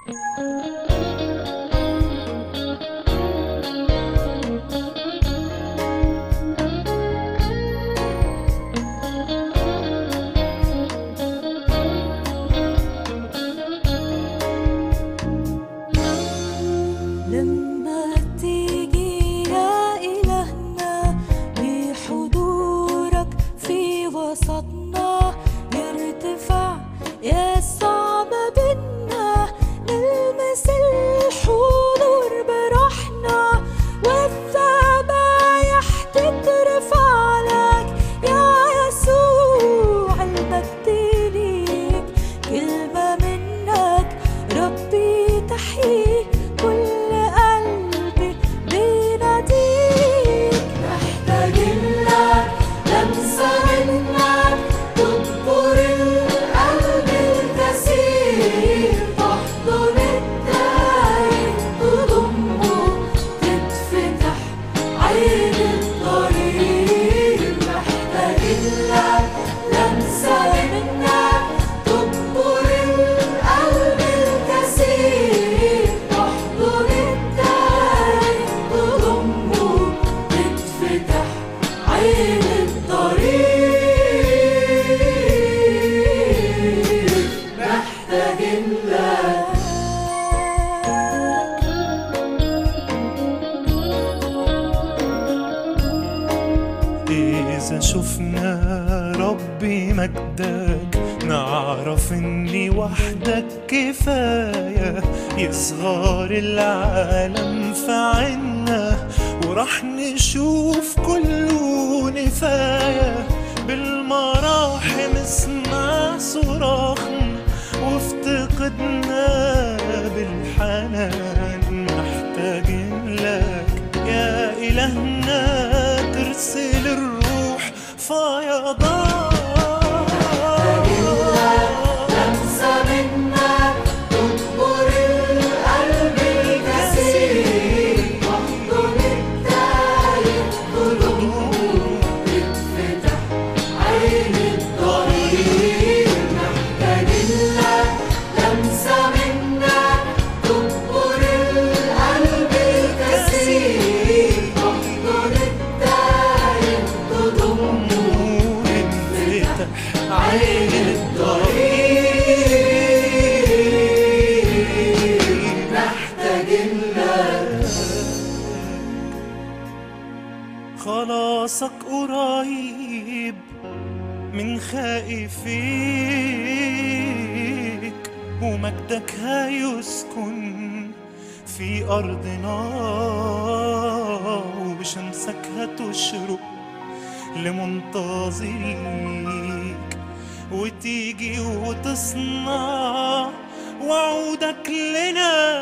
لما تيجي يا إلهنا بحضورك في وسطنا يرتفع يسوع ما بينا نلمس الحضور برحنا والذبايح تترفع لك يا يسوع المجد ليك كلمة منك ربي تحيي كل قلبي بيناديك محتاجين لك لمسة منك تكبر القلب الكثير تحضن الدايم تضمه تتفتح عين الطريق محتاجين لك لمسة منك تكبر القلب الكثير تحضن الدايم تضمه تتفتح عين الطريق محتاجين لك إذا شفنا ربي مجدك نعرف إني وحدك كفاية يصغر العالم في عنا وراح نشوف كله نفاية بالمراحم اسمع صراخنا وافتقدنا بالحنان محتاجين لك يا إلهنا ترسل الروح فيضان لمسة منك تكبر القلب الكثير تحضن التايه تضمه تتفتح عين الطريق محتاجين لك لمسة منك تكبر القلب الكثير تحضن التايه تضمه انفتح عين الطريق محتاجين لك خلاصك قريب من خائفيك ومجدك هيسكن في أرضنا وبشمسك هتشرق لمنتظريك وتيجي وتصنع وعودك لنا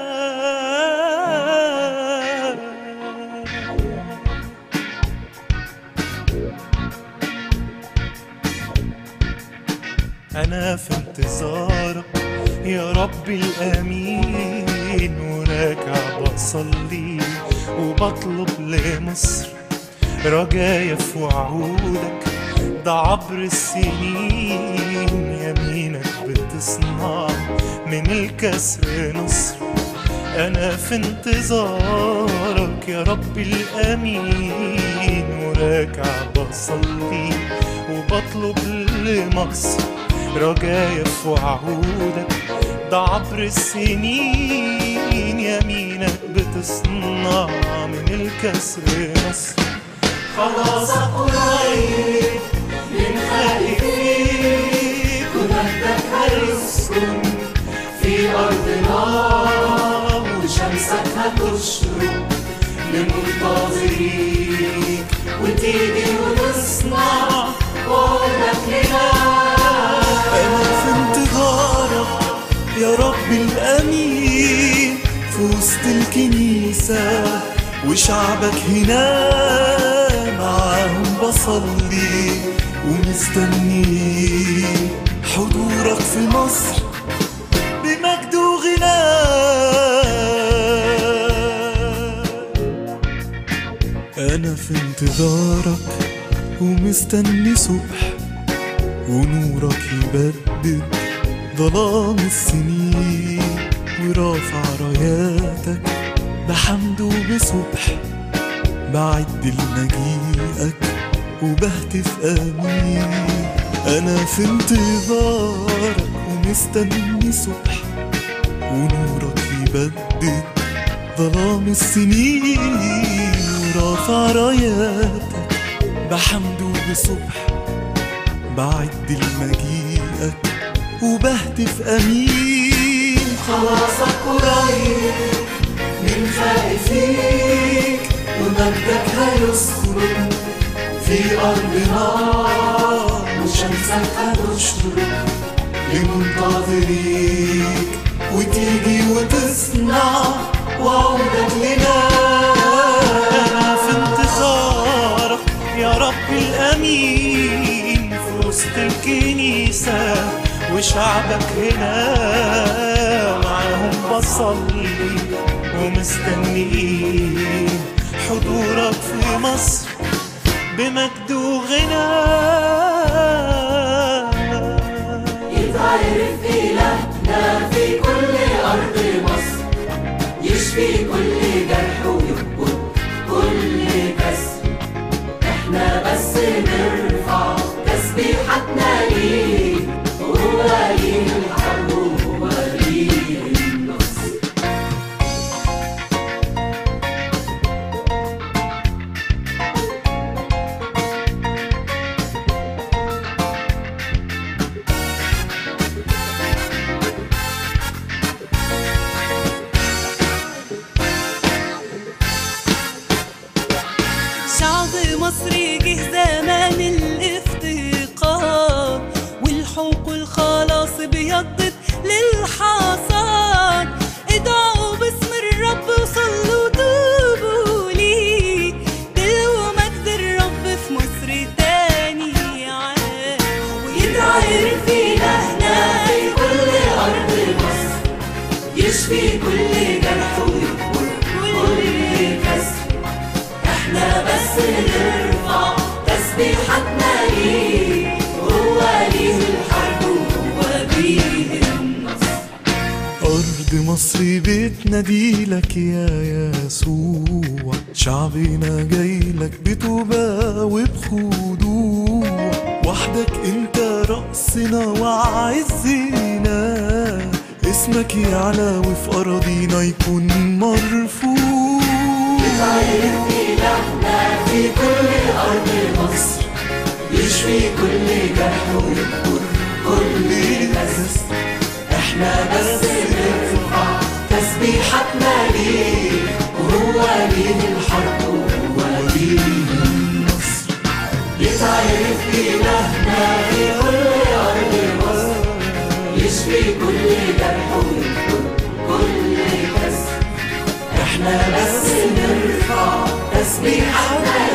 أنا في انتظارك يا ربي الأمين وراجع بصلي وبطلب لمصر رجايا في وعودك ده عبر السنين يمينك بتصنع من الكسر نصر أنا في انتظارك يا ربي الأمين وراجع بصلي وبطلب لمصر رجايا في وعودك ده عبر السنين يمينك بتصنع من الكسر نصر خلاصك قريب من خائفيك ومجدك هيسكن في أرضنا وشمسك هتشرق لمنتظريك وتيجي وتصنع وعودك لنا أنا في انتظارك يا رب الأمين في وسط الكنيسة وشعبك هنا معاهم بصلي ومستني حضورك في مصر بمجد وغنى أنا في انتظارك ومستني صبح ونورك يبدد ظلام السنين ورافع راياتك بحمد وبسبح بعد لمجيئك وبهتف امين انا في انتظارك ومستني صبح ونورك يبدد ظلام السنين ورافع راياتك بحمد وبصبح بعد لمجيئك وبهتف امين خلاصك قريب من خائفيك ومجدك هيسكن في أرضنا وشمسك هتشرق لمنتظريك وتيجي وتصنع وعودك لنا أنا في انتظارك يا رب الأمين في وسط الكنيسة وشعبك هنا معاهم بصلي ومستنيين حضورك في مصر بمجد وغنى يتعرف إلهنا في كل أرض مصر يشفي كل جرح ويكبر كل كسر احنا بس نرفع تسبيحتنا ليه هو ليه الحرب وهو ليه النصر شعب مصري جه زمان الافتقار والحوق والخلاص بيضت للحصاد ادعوا باسم الرب وصلوا توبوا ليه دلوا مجد الرب في مصر تاني عاد يتعرف إلهنا في كل أرض مصر يشفي كل جرح ويكبر كل كسر احنا بس نرفع تسبيحتنا ليه هو ليه الحرب وهو بيه النصر أرض مصر بتناديلك يا يسوع شعبنا جايلك بتوبة وبخضوع وحدك انت رأسنا وعزنا اسمك يعلى وفي أراضينا يكون مرفوع يتعرف إلهنا في كل أرض مصر يشفي كل جرح ويكبر كل كسر احنا بس نرفع تسبيحتنا ليه وهو ليه الحرب وهو ليه النصر يتعرف إلهنا في كل أرض مصر يشفي كل جرح ويكبر كل كسر احنا بس نرفع تسبيحتنا